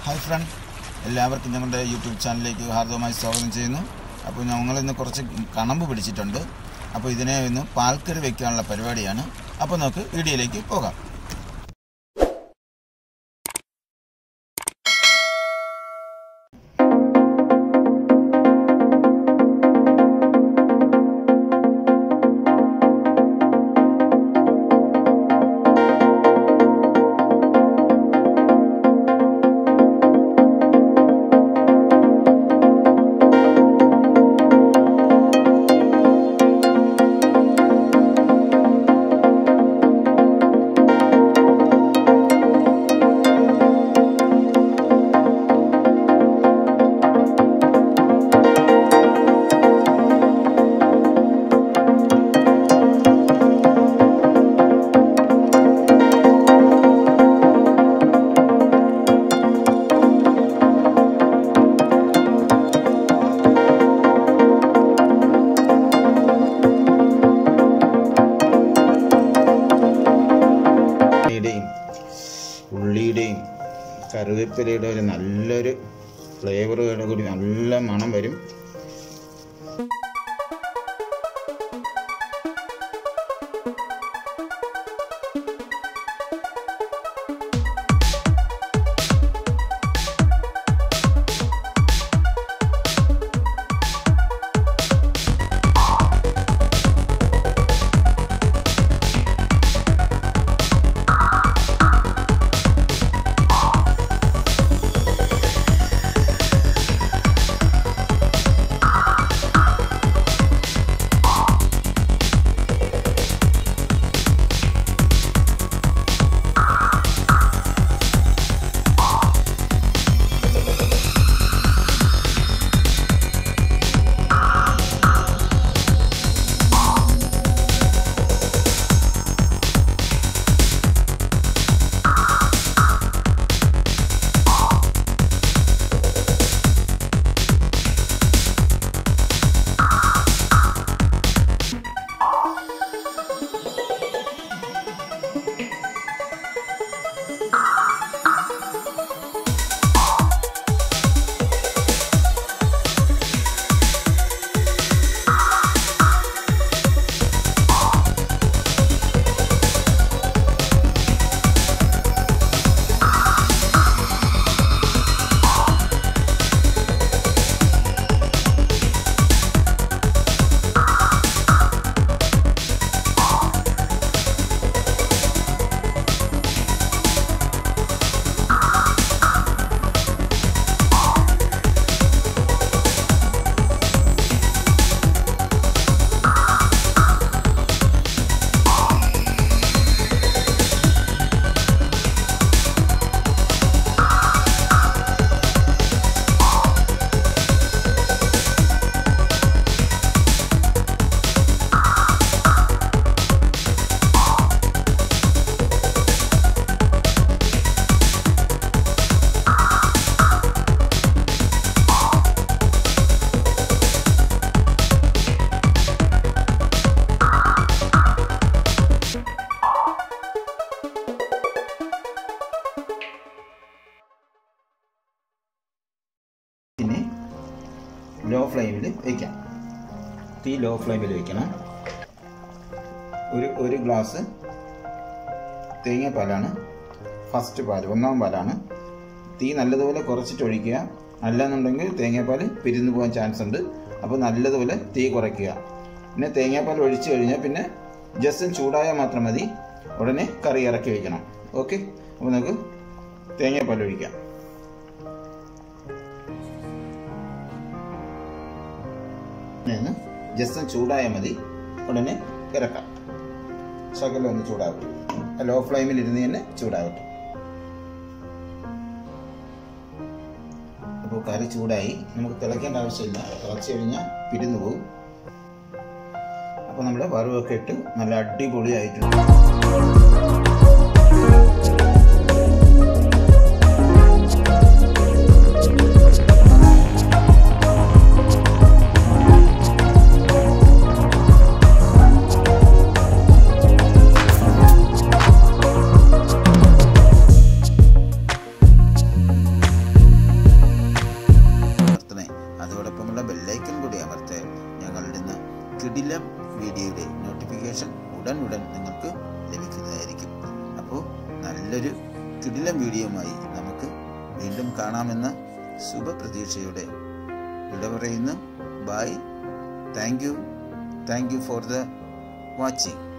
hi front എല്ലാവർക്കും ഞങ്ങളുടെ YouTube ചാനലിലേക്ക് ഹാർദവമായി സ്വാഗതം ചെയ്യുന്നു അപ്പോൾ ഞങ്ങളിന്ന് കുറച്ച് കണമ്പ് പിടിച്ചിട്ടുണ്ട് അപ്പോൾ ഇതിനെ ഇന്ന് പാൽക്കറി വെക്കാനുള്ള പരിപാടിയാണ് അപ്പോൾ നമുക്ക് വീഡിയോയിലേക്ക് പോകാം ഉള്ളിയുടെയും ഉള്ളിയുടെയും കറിവേപ്പിലയുടെ ഒരു നല്ലൊരു ഫ്ലേവറുകളുടെ കൂടി നല്ല മണം വരും പിന്നെ ലോ ഫ്ലെയിമിൽ വയ്ക്കാം തീ ലോ ഫ്ലെയിമിൽ വയ്ക്കണം ഒരു ഒരു ഗ്ലാസ് തേങ്ങാപ്പാലാണ് ഫസ്റ്റ് പാൽ ഒന്നാം പാലാണ് തീ നല്ലതുപോലെ കുറച്ചിട്ട് ഒഴിക്കുക അല്ലാന്നുണ്ടെങ്കിൽ തേങ്ങാപ്പാൽ പിരിഞ്ഞു പോകാൻ ചാൻസ് ഉണ്ട് അപ്പോൾ നല്ലതുപോലെ തീ കുറയ്ക്കുക പിന്നെ തേങ്ങാപ്പാൽ ഒഴിച്ചു കഴിഞ്ഞാൽ പിന്നെ ജസ്റ്റ് ചൂടായാൽ മാത്രം മതി ഉടനെ കറി ഇറക്കി വയ്ക്കണം ഓക്കെ അപ്പോൾ നമുക്ക് തേങ്ങാപ്പാൽ ഒഴിക്കാം നിന്ന് ജസ്റ്റ് ചൂടായാൽ മതി ഉടനെ ഇറക്കാം ശകലം ഒന്ന് ചൂടാകും ലോ ഫ്ലെയിമിൽ ഇരുന്ന് തന്നെ ചൂടാകട്ടെ അപ്പോൾ കറി ചൂടായി നമുക്ക് തിളയ്ക്കേണ്ട ആവശ്യമില്ല തിളച്ച് കഴിഞ്ഞാൽ പിരിന്നു പോകും അപ്പോൾ നമ്മൾ വറവൊക്കെ ഇട്ട് നല്ല അടിപൊളിയായിട്ടുണ്ട് നോട്ടിഫിക്കേഷൻ ഉടൻ ഉടൻ നിങ്ങൾക്ക് ലഭിക്കുന്നതായിരിക്കും അപ്പോൾ നല്ലൊരു കിടിലം വീഡിയോയുമായി നമുക്ക് വീണ്ടും കാണാമെന്ന ശുഭപ്രതീക്ഷയോടെ വിട പറയുന്നു bye thank you thank you for the watching